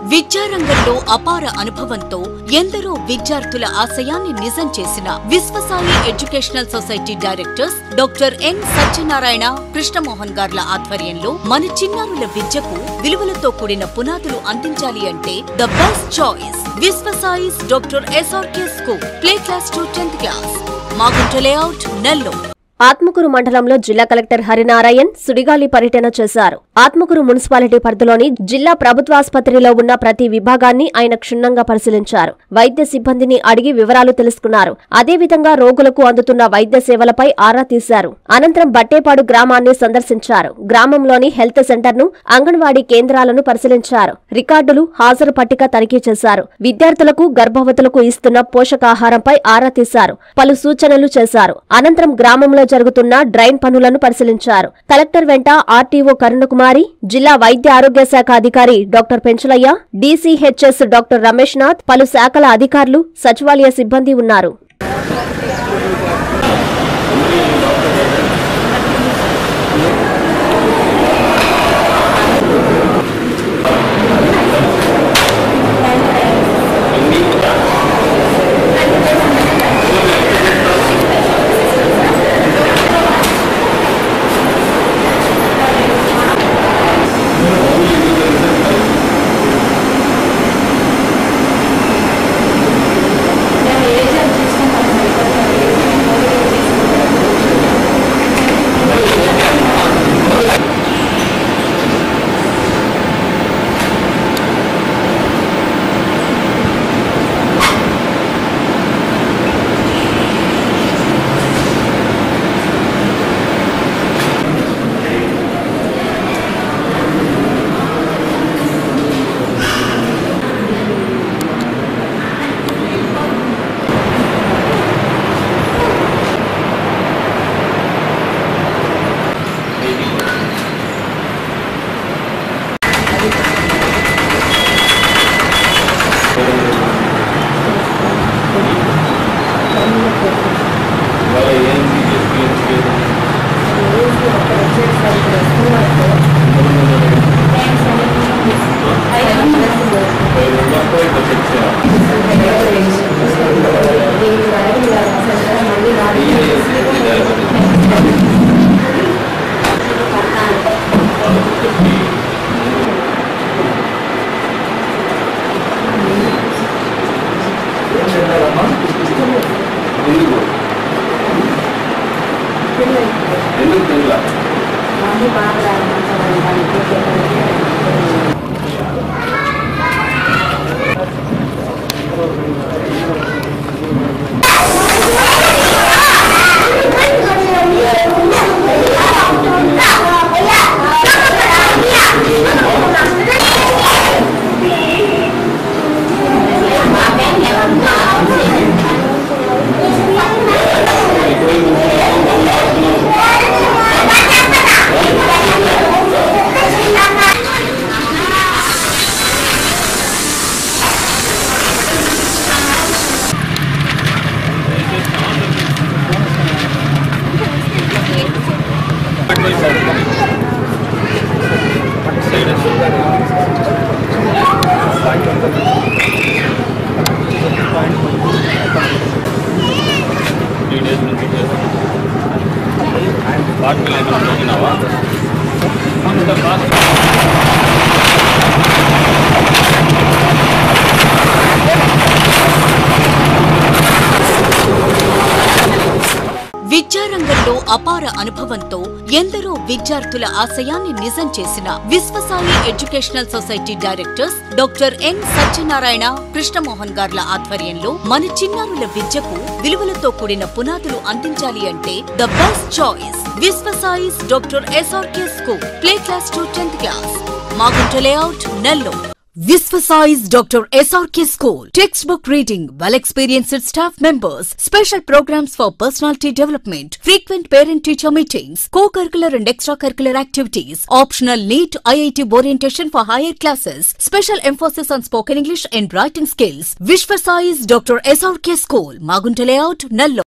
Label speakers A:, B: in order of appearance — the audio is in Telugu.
A: విద్యారంగంలో అపార అనుభవంతో ఎందరో విద్యార్థుల ఆశయాన్ని నిజం చేసిన Vishwasai educational society directors doctor N Satyanarayana Krishnamohan గార్ల ఆధ్వర్యంలో మన చిన్నారుల విద్యకు విలువలతో కూడిన పునాదులు అందించాలి అంటే the best choice Vishwasai's doctor SRK school play class to tenth class Magunta layout Nellore
B: Atmakur మండలంలో జిల్లా కలెక్టర్ హరినారాయణ్ సుడిగాలి పర్యటన చేశారు ఆత్మకూరు మున్సిపాలిటీ పరిధిలోని జిల్లా ప్రభుత్వాసుపత్రిలో ఉన్న ప్రతి విభాగాన్ని ఆయన క్షుణ్ణంగా పరిశీలించారు వైద్య సిబ్బందిని అడిగి వివరాలు తెలుసుకున్నారు అదేవిధంగా రోగులకు అందుతున్న వైద్య సేవలపై ఆరా తీశారు అనంతరం బట్టేపాడు గ్రామాన్ని సందర్శించారు గ్రామంలోని హెల్త్ సెంటర్ను అంగన్వాడీ కేంద్రాలను పరిశీలించారు రికార్డులు హాజరు పట్టిక తనిఖీ చేశారు విద్యార్థులకు గర్భవతులకు ఇస్తున్న పోషకాహారంపై ఆరా తీశారు పలు సూచనలు చేశారు అనంతరం గ్రామంలో జరుగుతున్న డ్రైన్ పనులను పరిశీలించారు కలెక్టర్ వెంట ఆర్టీఓ కరుణకుమారి జిల్లా వైద్య ఆరోగ్య శాఖ అధికారి doctor Penchalaiah DCHS doctor Ramesh Nath పలు శాఖల అధికారులు సచివాలయ సిబ్బంది ఉన్నారు
C: త్రీ డేస్ నుంచి వాటి మీద ఏమైనా చదివినావా అంత కాస్ట్
A: విద్యారంగంలో అపార అనుభవంతో ఎందరో విద్యార్థుల ఆశయాన్ని నిజం చేసిన Vishwasai educational society directors doctor N Satyanarayana Krishnamohan గార్ల ఆధ్వర్యంలో మన చిన్నారుల విద్యకు విలువలతో కూడిన పునాదులు అందించాలి అంటే the best choice Vishwasai's doctor SRK school play class to tenth class Magunta layout Nellore Visvasize Dr. SRK School. Textbook reading, well experienced staff members, special programs for personality development, frequent parent teacher meetings, co curricular and extracurricular activities, optional NEET IIT orientation for higher classes, special emphasis on spoken English and writing skills. Visvasize Dr. SRK School, Magunta Layout, Nallo.